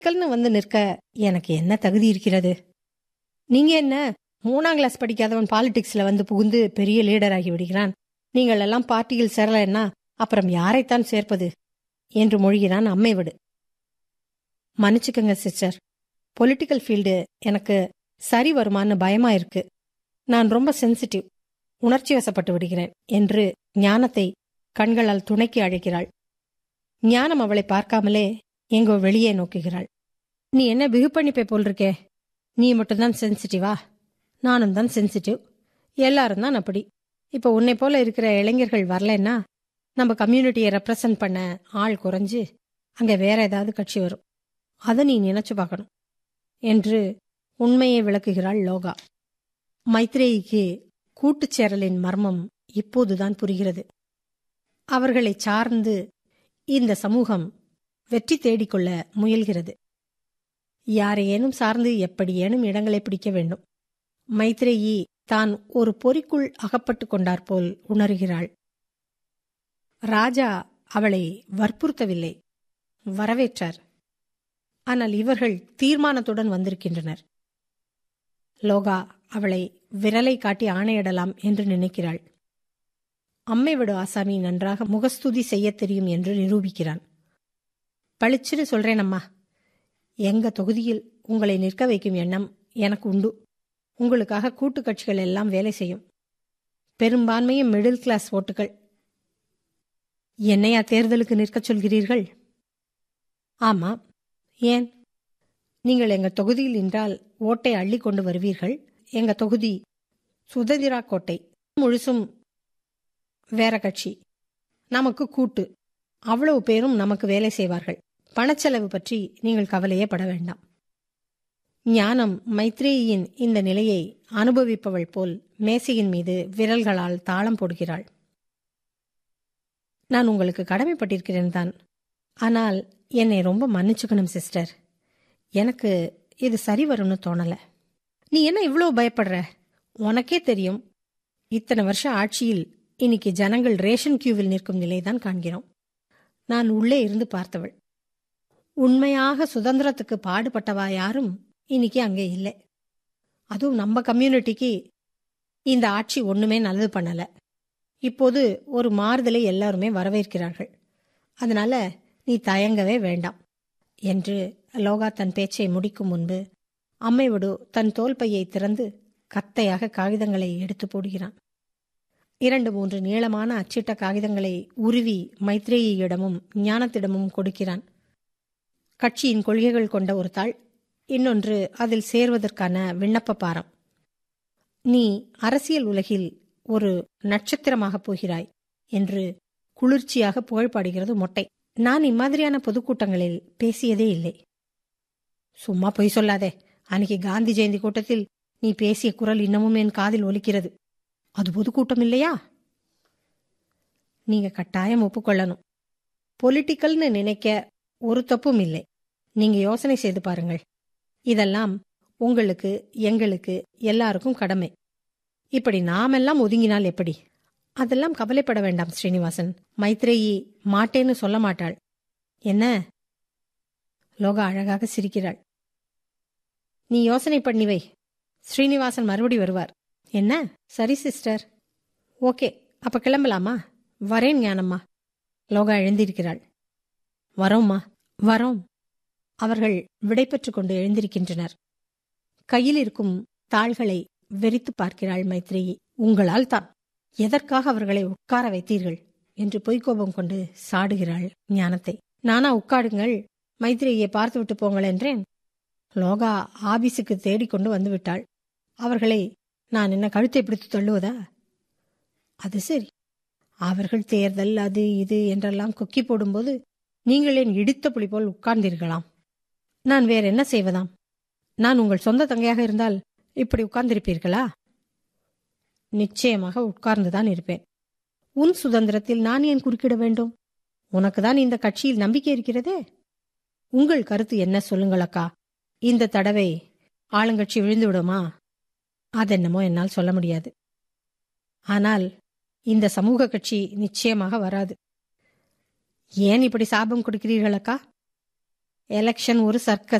கல்னு வந்து நிற்க எனக்கு என்ன தகுதி இருக்கிறது நீங்க என்ன மூணாம் கிளாஸ் படிக்காதவன் பாலிடிக்ஸ்ல வந்து புகுந்து பெரிய லீடர் ஆகி விடுகிறான் நீங்கள் எல்லாம் பார்ட்டியில் சேரலன்னா அப்புறம் யாரைத்தான் சேர்ப்பது என்று மொழிகிறான் அம்மை விடு மன்னிச்சுக்கங்க சிஸ்டர் பொலிட்டிக்கல் ஃபீல்டு எனக்கு சரி வருமான்னு பயமா இருக்கு நான் ரொம்ப சென்சிட்டிவ் உணர்ச்சி வசப்பட்டு விடுகிறேன் என்று ஞானத்தை கண்களால் துணைக்கு அழைக்கிறாள் ஞானம் அவளை பார்க்காமலே எங்கோ வெளியே நோக்குகிறாள் நீ என்ன பிகு பண்ணிப்பே போல் இருக்கே நீ மட்டும்தான் சென்சிட்டிவா நானும் தான் சென்சிட்டிவ் எல்லாரும் தான் அப்படி இப்போ உன்னை போல இருக்கிற இளைஞர்கள் வரலன்னா நம்ம கம்யூனிட்டியை ரெப்ரசன்ட் பண்ண ஆள் குறைஞ்சு அங்க வேற ஏதாவது கட்சி வரும் அதை நீ நினைச்சு பார்க்கணும் என்று உண்மையை விளக்குகிறாள் லோகா மைத்ரேயிக்கு கூட்டுச் சேரலின் மர்மம் இப்போதுதான் புரிகிறது அவர்களை சார்ந்து இந்த சமூகம் வெற்றி தேடிக்கொள்ள முயல்கிறது யாரையேனும் சார்ந்து எப்படியேனும் இடங்களை பிடிக்க வேண்டும் மைத்ரேயி தான் ஒரு பொறிக்குள் அகப்பட்டு கொண்டாற்போல் உணர்கிறாள் ராஜா அவளை வற்புறுத்தவில்லை வரவேற்றார் ஆனால் இவர்கள் தீர்மானத்துடன் வந்திருக்கின்றனர் லோகா அவளை விரலை காட்டி ஆணையிடலாம் என்று நினைக்கிறாள் அம்மை விடு ஆசாமி நன்றாக முகஸ்துதி செய்யத் தெரியும் என்று நிரூபிக்கிறான் பளிச்சுன்னு சொல்றேன் அம்மா எங்க தொகுதியில் உங்களை நிற்க வைக்கும் எண்ணம் எனக்கு உண்டு உங்களுக்காக கூட்டு கட்சிகள் எல்லாம் வேலை செய்யும் பெரும்பான்மையும் மிடில் கிளாஸ் ஓட்டுகள் என்னையா தேர்தலுக்கு நிற்கச் சொல்கிறீர்கள் ஆமா ஏன் நீங்கள் எங்க தொகுதியில் நின்றால் ஓட்டை அள்ளி கொண்டு வருவீர்கள் எங்க தொகுதி சுதந்திரா கோட்டை முழுசும் வேற கட்சி நமக்கு கூட்டு அவ்வளவு பேரும் நமக்கு வேலை செய்வார்கள் பணச்செலவு பற்றி நீங்கள் கவலையே பட வேண்டாம் ஞானம் மைத்ரேயின் இந்த நிலையை அனுபவிப்பவள் போல் மேசையின் மீது விரல்களால் தாளம் போடுகிறாள் நான் உங்களுக்கு கடமைப்பட்டிருக்கிறேன் தான் ஆனால் என்னை ரொம்ப மன்னிச்சுக்கணும் சிஸ்டர் எனக்கு இது சரி வரும்னு தோணல நீ என்ன இவ்வளோ பயப்படுற உனக்கே தெரியும் இத்தனை வருஷம் ஆட்சியில் இன்னைக்கு ஜனங்கள் ரேஷன் கியூவில் நிற்கும் நிலைதான் காண்கிறோம் நான் உள்ளே இருந்து பார்த்தவள் உண்மையாக சுதந்திரத்துக்கு பாடுபட்டவா யாரும் இன்னைக்கு அங்கே இல்லை அதுவும் நம்ம கம்யூனிட்டிக்கு இந்த ஆட்சி ஒண்ணுமே நல்லது பண்ணல இப்போது ஒரு மாறுதலை எல்லாருமே வரவேற்கிறார்கள் அதனால நீ தயங்கவே வேண்டாம் என்று லோகா தன் பேச்சை முடிக்கும் முன்பு அம்மைவிடு தன் தோல்பையை திறந்து கத்தையாக காகிதங்களை எடுத்து போடுகிறான் இரண்டு மூன்று நீளமான அச்சிட்ட காகிதங்களை உருவி மைத்ரேயியிடமும் ஞானத்திடமும் கொடுக்கிறான் கட்சியின் கொள்கைகள் கொண்ட ஒரு தாள் இன்னொன்று அதில் சேர்வதற்கான விண்ணப்ப பாரம் நீ அரசியல் உலகில் ஒரு நட்சத்திரமாகப் போகிறாய் என்று குளிர்ச்சியாக புகழ்பாடுகிறது மொட்டை நான் இம்மாதிரியான பொதுக்கூட்டங்களில் பேசியதே இல்லை சும்மா பொய் சொல்லாதே அன்னைக்கு காந்தி ஜெயந்தி கூட்டத்தில் நீ பேசிய குரல் இன்னமும் என் காதில் ஒலிக்கிறது அது பொதுக்கூட்டம் இல்லையா நீங்க கட்டாயம் ஒப்புக்கொள்ளணும் பொலிட்டிக்கல்னு நினைக்க ஒரு தப்பும் இல்லை நீங்க யோசனை செய்து பாருங்கள் இதெல்லாம் உங்களுக்கு எங்களுக்கு எல்லாருக்கும் கடமை இப்படி நாமெல்லாம் ஒதுங்கினால் எப்படி அதெல்லாம் கவலைப்பட வேண்டாம் ஸ்ரீனிவாசன் மைத்ரேயி மாட்டேன்னு சொல்ல மாட்டாள் என்ன லோகா அழகாக சிரிக்கிறாள் நீ யோசனை பண்ணி வை ஸ்ரீனிவாசன் மறுபடி வருவார் என்ன சரி சிஸ்டர் ஓகே அப்ப கிளம்பலாமா வரேன் ஞானம்மா லோகா எழுந்திருக்கிறாள் வரோம்மா வரோம் அவர்கள் விடைபெற்றுக் கொண்டு எழுந்திருக்கின்றனர் கையில் இருக்கும் தாள்களை வெறித்து பார்க்கிறாள் மைத்ரேயி உங்களால் தான் எதற்காக அவர்களை உட்கார வைத்தீர்கள் என்று பொய்க்கோபம் கொண்டு சாடுகிறாள் ஞானத்தை நானா உட்காடுங்கள் மைத்ரேயை பார்த்துவிட்டு போங்கள் என்றேன் லோகா ஆபீஸுக்கு தேடிக்கொண்டு வந்து விட்டாள் அவர்களை நான் என்ன கழுத்தை பிடித்து தள்ளுவதா அது சரி அவர்கள் தேர்தல் அது இது என்றெல்லாம் கொக்கி போடும்போது நீங்கள் ஏன் இடித்த புலி போல் உட்கார்ந்தீர்களாம் நான் வேற என்ன செய்வதாம் நான் உங்கள் சொந்த தங்கையாக இருந்தால் இப்படி உட்கார்ந்திருப்பீர்களா நிச்சயமாக உட்கார்ந்துதான் இருப்பேன் உன் சுதந்திரத்தில் நான் ஏன் குறுக்கிட வேண்டும் உனக்குதான் இந்த கட்சியில் நம்பிக்கை இருக்கிறதே உங்கள் கருத்து என்ன சொல்லுங்கள் அக்கா இந்த தடவை ஆளுங்கட்சி விழுந்து விடுமா அதென்னமோ என்னால் சொல்ல முடியாது ஆனால் இந்த சமூக கட்சி நிச்சயமாக வராது ஏன் இப்படி சாபம் கொடுக்கிறீர்கள் அக்கா எலெக்ஷன் ஒரு சர்க்கஸ்